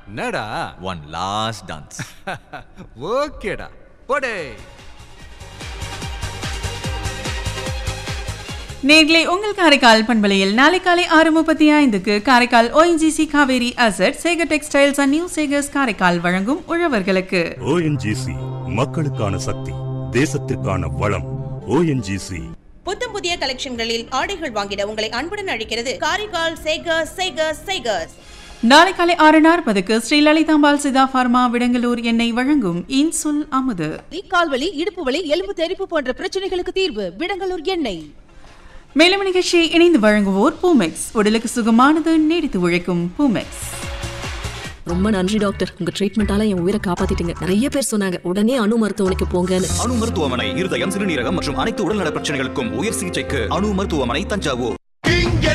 என்னடா one last dance ஓகேடா போடே நேர்களே உங்கள் காரைக்கால் பண்பலையில் நாளை காலை ஆறு முப்பத்தி ஐந்துக்கு Karaikal ONGC Kaveri asset Sekar textiles and new Sekars Karaikal வழங்கும் உழவர்களுக்கு ஓஎன்ஜிசி மக்களுக்கான சக்தி தேசத்திற்கான வளம் ஓஎன்ஜிசி புத்தம் புதிய கலெக்ஷன்களில் ஆடைகள் வாங்கிட உங்களை அன்புடன் அழைக்கிறது காரைக்கால் சேகர்ஸ் சேகர்ஸ் சேகர்ஸ் நாளை காலை ஆறு நாற்பதுக்கு ஸ்ரீ லலிதாம்பாள் சிதா பார்மா விடங்கலூர் எண்ணெய் வழங்கும் இன்சுல் அமுது கால்வலி இடுப்பு வலி எலும்பு தெறிப்பு போன்ற பிரச்சனைகளுக்கு தீர்வு விடங்கலூர் எண்ணெய் மேலும் நிகழ்ச்சியை இணைந்து வழங்குவோர் பூமெக்ஸ் உடலுக்கு சுகமானது நீடித்து உழைக்கும் பூமெக்ஸ் ரொம்ப நன்றி டாக்டர் உங்க ட்ரீட்மெண்டால என் உயிரை காப்பாத்திட்டீங்க நிறைய பேர் சொன்னாங்க உடனே அணு மருத்துவமனைக்கு போங்கன்னு அணு மருத்துவமனை இருதயம் சிறுநீரகம் மற்றும் அனைத்து உடல்நல பிரச்சனைகளுக்கும் உயர் சிகிச்சைக்கு அணு மருத்துவமனை தஞ்சாவூர் இங்கே